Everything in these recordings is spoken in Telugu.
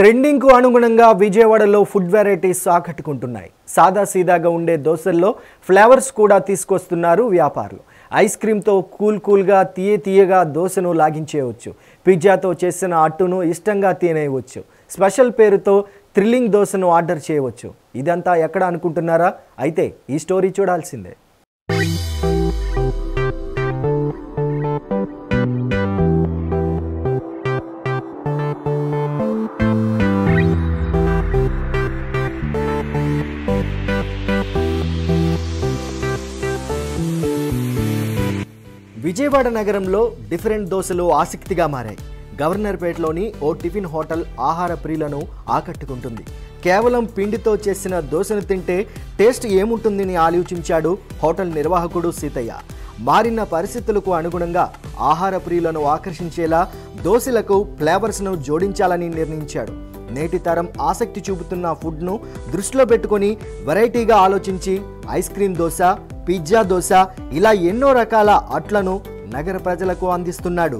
ట్రెండింగ్కు అనుగుణంగా విజయవాడలో ఫుడ్ వెరైటీస్ ఆకట్టుకుంటున్నాయి సాదా సీదాగా ఉండే దోశల్లో ఫ్లేవర్స్ కూడా తీసుకొస్తున్నారు వ్యాపారులు ఐస్ క్రీమ్తో కూల్ కూల్గా తీయ తీయగా దోశను లాగించేయవచ్చు పిజ్జాతో చేసిన అట్టును ఇష్టంగా తినేయవచ్చు స్పెషల్ పేరుతో థ్రిల్లింగ్ దోశను ఆర్డర్ చేయవచ్చు ఇదంతా ఎక్కడ అనుకుంటున్నారా అయితే ఈ స్టోరీ చూడాల్సిందే విజయవాడ నగరంలో డిఫరెంట్ దోశలు ఆసక్తిగా మారాయి గవర్నర్పేటలోని ఓ టిఫిన్ హోటల్ ఆహార ప్రియులను ఆకట్టుకుంటుంది కేవలం పిండితో చేసిన దోశను తింటే టేస్ట్ ఏముంటుందని ఆలోచించాడు హోటల్ నిర్వాహకుడు సీతయ్య మారిన పరిస్థితులకు అనుగుణంగా ఆహార ప్రియులను ఆకర్షించేలా దోశలకు ఫ్లేవర్స్ను జోడించాలని నిర్ణయించాడు నేటి తరం ఆసక్తి చూపుతున్న ఫుడ్ను దృష్టిలో పెట్టుకొని వెరైటీగా ఆలోచించి ice cream dosa pizza dosa ఇలా ఎన్నో రకాల అట్లను నగర ప్రజలకు అందిస్తున్నాడు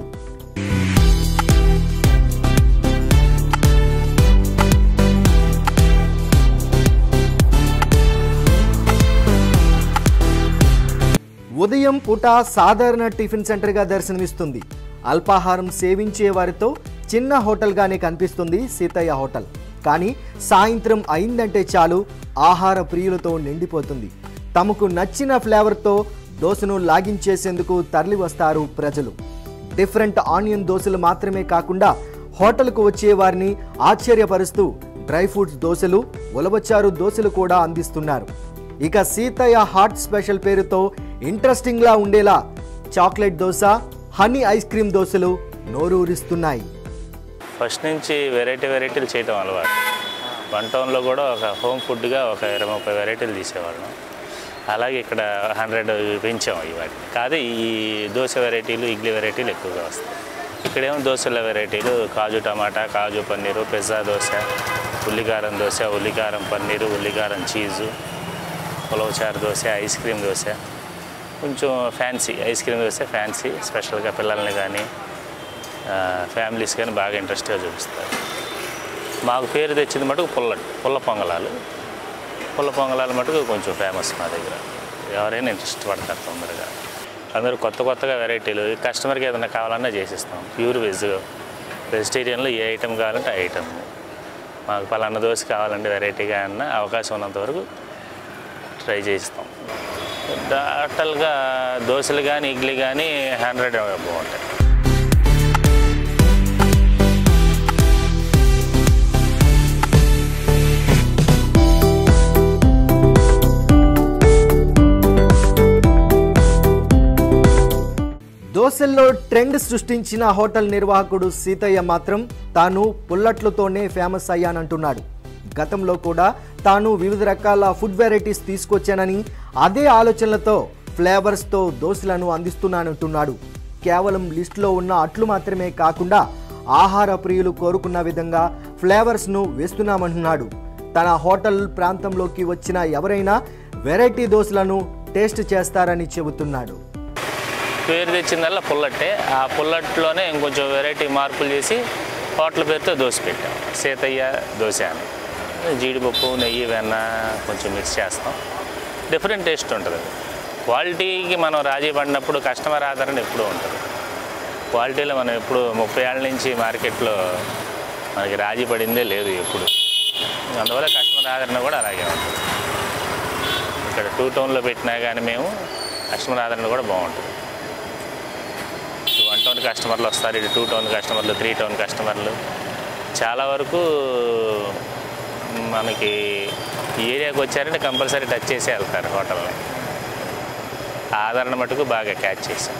ఉదయం పూట సాధారణ టిఫిన్ సెంటర్గా దర్శనమిస్తుంది అల్పాహారం సేవించే వారితో చిన్న హోటల్గానే కనిపిస్తుంది సీతయ్య హోటల్ కానీ సాయంత్రం అయిందంటే చాలు ఆహార ప్రియులతో నిండిపోతుంది తమకు నచ్చిన ఫ్లేవర్తో దోశను లాగించేసేందుకు తరలి వస్తారు ప్రజలు డిఫరెంట్ ఆనియన్ దోశలు మాత్రమే కాకుండా హోటల్కు వచ్చే వారిని ఆశ్చర్యపరుస్తూ డ్రై ఫ్రూట్స్ దోశలు ఉలవచారు దోశలు కూడా అందిస్తున్నారు ఇక సీతయ్య హాట్ స్పెషల్ పేరుతో ఇంట్రెస్టింగ్లా ఉండేలా chocolate dosa honey ice cream దోశలు నోరూరిస్తున్నాయి ఫస్ట్ నుంచి వెరైటీ వెరైటీలు చేయటం అలవాటు వన్ టౌన్లో కూడా ఒక హోమ్ ఫుడ్గా ఒక ఇరవై ముప్పై వెరైటీలు తీసేవాళ్ళం అలాగే ఇక్కడ హండ్రెడ్ పెంచాం ఇవాటి కాదు ఈ దోశ వెరైటీలు ఇడ్లీ వెరైటీలు ఎక్కువగా వస్తాయి ఇక్కడేమో దోశల వెరైటీలు కాజు టమాటా కాజు పన్నీరు పిజ్జా దోశ ఉల్లికారం దోశ ఉల్లికారం పన్నీరు ఉల్లికారం చీజు పులవచారు దోశ ఐస్ క్రీమ్ దోశ కొంచెం fancy ice cream dosa fancy స్పెషల్గా పిల్లల్ని కానీ ఫ్యామిలీస్ కానీ బాగా ఇంట్రెస్ట్గా చూపిస్తారు మాకు పేరు తెచ్చింది మటుకు పుల్ల పుల్ల పొంగలాలు పుల్ల పొంగలాలు మటుకు కొంచెం ఫేమస్ మా దగ్గర ఎవరైనా ఇంట్రెస్ట్ పడతారు తొందరగా అందరూ కొత్త కొత్తగా వెరైటీలు కస్టమర్కి ఏదైనా కావాలన్నా చేసిస్తాం ప్యూర్ వెజ్ వెజిటేరియన్లో ఏ ఐటెం కావాలంటే ఆ ఐటమ్ మాకు పలానా దోశ కావాలంటే వెరైటీగా అన్న అవకాశం ఉన్నంత వరకు ట్రై చేస్తాం టోటల్గా దోశలు కానీ ఇడ్లీ కానీ హండ్రెడ్ బాగుంటాయి దోశల్లో ట్రెండ్ సృష్టించిన హోటల్ నిర్వాహకుడు సీతయ్య మాత్రం తాను పుల్లట్లతోనే ఫేమస్ అయ్యానంటున్నాడు గతంలో కూడా తాను వివిధ రకాల ఫుడ్ వెరైటీస్ తీసుకొచ్చానని అదే ఆలోచనలతో ఫ్లేవర్స్తో దోశలను అందిస్తున్నానంటున్నాడు కేవలం లిస్టులో ఉన్న అట్లు మాత్రమే కాకుండా ఆహార ప్రియులు కోరుకున్న విధంగా ఫ్లేవర్స్ను వేస్తున్నామంటున్నాడు తన హోటల్ ప్రాంతంలోకి వచ్చిన ఎవరైనా వెరైటీ దోశలను టేస్ట్ చేస్తారని చెబుతున్నాడు పేరు తెచ్చిందల్లా పుల్లట్టే ఆ పుల్లట్లోనే ఇంకొంచెం వెరైటీ మార్పులు చేసి హోటల్ పేరుతో దోశ పెట్టాం సీతయ్య దోశ అని జీడిపప్పు నెయ్యి వెన్న కొంచెం మిక్స్ చేస్తాం డిఫరెంట్ టేస్ట్ ఉంటుంది క్వాలిటీకి మనం రాజీ పడినప్పుడు కస్టమర్ ఆదరణ ఎప్పుడూ ఉంటుంది క్వాలిటీలో మనం ఎప్పుడు ముప్పై ఏళ్ళ నుంచి మార్కెట్లో మనకి రాజీ పడిందే లేదు ఎప్పుడు అందువల్ల కస్టమర్ ఆదరణ కూడా అలాగే ఉంటుంది ఇక్కడ టూ టౌన్లో పెట్టినా కానీ మేము కస్టమర్ ఆదరణ కూడా బాగుంటుంది వన్ టౌన్ కస్టమర్లు వస్తారు ఇటు టూ టౌన్ కస్టమర్లు త్రీ టౌన్ కస్టమర్లు చాలా వరకు మనకి ఈ ఏరియాకి వచ్చారంటే కంపల్సరీ టచ్ చేసి వెళ్తారు హోటల్ని ఆదరణ మటుకు బాగా క్యాచ్ చేశాం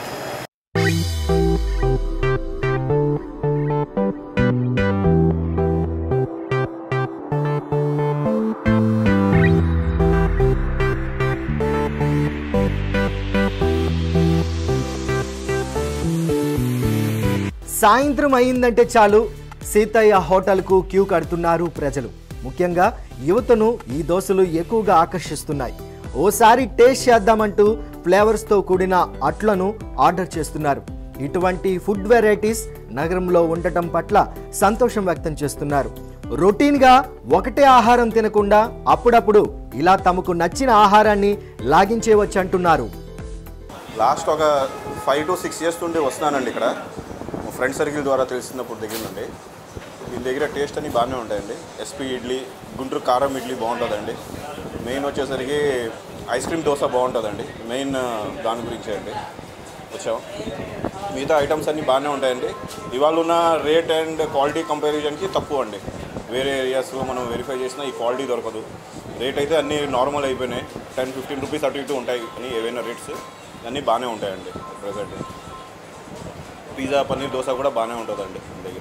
సాయంత్రం అయిందంటే చాలు సీతయ్య హోటల్కు క్యూ కడుతున్నారు ప్రజలు ముఖ్యంగా యువతను ఈ దోశలు ఎక్కువగా ఆకర్షిస్తున్నాయి ఓసారి టేస్ట్ చేద్దామంటూ ఫ్లేవర్స్తో కూడిన అట్లను ఆర్డర్ చేస్తున్నారు ఇటువంటి ఫుడ్ వెరైటీస్ నగరంలో ఉండటం పట్ల సంతోషం వ్యక్తం చేస్తున్నారు రొటీన్గా ఒకటే ఆహారం తినకుండా అప్పుడప్పుడు ఇలా తమకు నచ్చిన ఆహారాన్ని లాగించేవచ్చు అంటున్నారు లాస్ట్ ఒక ఫైవ్ టు సిక్స్ ఇయర్స్ నుండి వస్తున్నానండి ఇక్కడ మా ఫ్రెండ్ సర్కిల్ ద్వారా తెలిసినప్పుడు దగ్గర నుండి దీని దగ్గర టేస్ట్ అన్ని బాగానే ఉంటాయండి ఎస్పీ ఇడ్లీ గుంటూరు కారం ఇడ్లీ బాగుంటుందండి మెయిన్ వచ్చేసరికి ఐస్ క్రీమ్ దోశ బాగుంటుందండి మెయిన్ దాని గురించే అండి వచ్చాం మిగతా ఐటమ్స్ అన్నీ బాగానే ఉంటాయండి ఇవాళ ఉన్న రేట్ అండ్ క్వాలిటీ కంపారిజన్కి తక్కువ అండి వేరే ఏరియాస్లో మనం వెరిఫై చేసినా ఈ క్వాలిటీ దొరకదు రేట్ అయితే అన్నీ నార్మల్ అయిపోయినాయి టెన్ ఫిఫ్టీన్ రూపీస్ అటు ఇటు ఉంటాయి అని ఏవైనా రేట్స్ అన్నీ బాగానే ఉంటాయండి ప్రజెంట్ పిజ్జా పన్నీర్ దోశ కూడా బాగానే ఉంటుందండి మన దగ్గర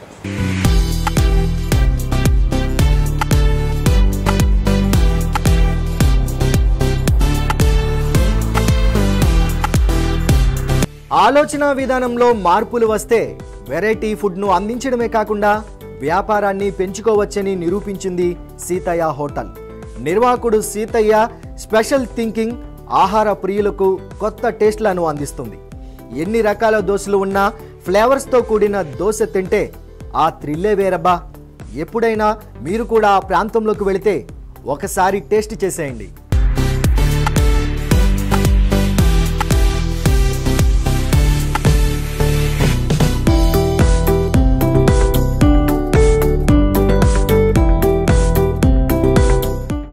ఆలోచన విధానంలో మార్పులు వస్తే వెరైటీ ఫుడ్ను అందించడమే కాకుండా వ్యాపారాన్ని పెంచుకోవచ్చని నిరూపించింది సీతయ్య హోటల్ నిర్వాహకుడు సీతయ్య స్పెషల్ థింకింగ్ ఆహార ప్రియులకు కొత్త టేస్ట్లను అందిస్తుంది ఎన్ని రకాల దోశలు ఉన్నా ఫ్లేవర్స్తో కూడిన దోశ తింటే ఆ థ్రిల్లే వేరబ్బా ఎప్పుడైనా మీరు కూడా ఆ ప్రాంతంలోకి వెళితే ఒకసారి టేస్ట్ చేసేయండి